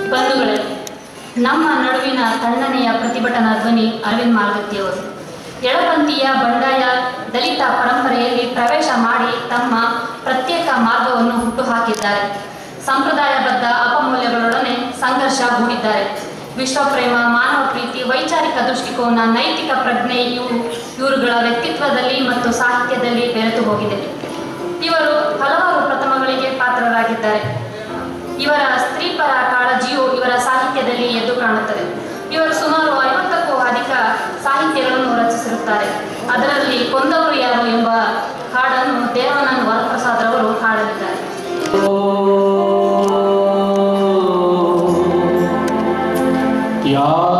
ಬಂಧುಗಳೇ ನಮ್ಮ ನಡುವಿನ ತಣ್ಣನೆಯ ಪ್ರತಿಭಟನಾ ಧ್ವನಿ ಅರವಿಂದ್ ಮಾಲ್ಗತ್ತಿಯವರು ಎಡಪಂಥೀಯ ಬಂಡಾಯ ದಲಿತ ಪರಂಪರೆಯಲ್ಲಿ ಪ್ರವೇಶ ಮಾಡಿ ತಮ್ಮ ಪ್ರತ್ಯೇಕ ಮಾರ್ಗವನ್ನು ಹುಟ್ಟುಹಾಕಿದ್ದಾರೆ ಸಂಪ್ರದಾಯಬದ್ಧ ಅಪಮೌಲ್ಯಗಳೊಡನೆ ಸಂಘರ್ಷ ಹೂಡಿದ್ದಾರೆ ವಿಶ್ವಪ್ರೇಮ ಮಾನವ ಪ್ರೀತಿ ವೈಚಾರಿಕ ದೃಷ್ಟಿಕೋನ ನೈತಿಕ ಪ್ರಜ್ಞೆ ಇವು ಇವರುಗಳ ವ್ಯಕ್ತಿತ್ವದಲ್ಲಿ ಮತ್ತು ಸಾಹಿತ್ಯದಲ್ಲಿ ಬೆರೆತು ಹೋಗಿದೆ ಇವರು ಹಲವಾರು ಪ್ರಥಮಗಳಿಗೆ ಪಾತ್ರರಾಗಿದ್ದಾರೆ ಇವರ ಸ್ತ್ರೀಪರ ಕಾಳಜಿಯು ಇವರ ಸಾಹಿತ್ಯದಲ್ಲಿ ಎದ್ದು ಕಾಣುತ್ತದೆ ಇವರು ಸುಮಾರು ಐವತ್ತಕ್ಕೂ ಅಧಿಕ ಸಾಹಿತ್ಯಗಳನ್ನು ರಚಿಸಿರುತ್ತಾರೆ ಅದರಲ್ಲಿ ಕೊಂದವರು ಯಾರು ಎಂಬ ಹಾಡನ್ನು ದೇವಾನಂದ್ ವರಪ್ರಸಾದ್ರವರು ಹಾಡಲಿದ್ದಾರೆ ಯಾರ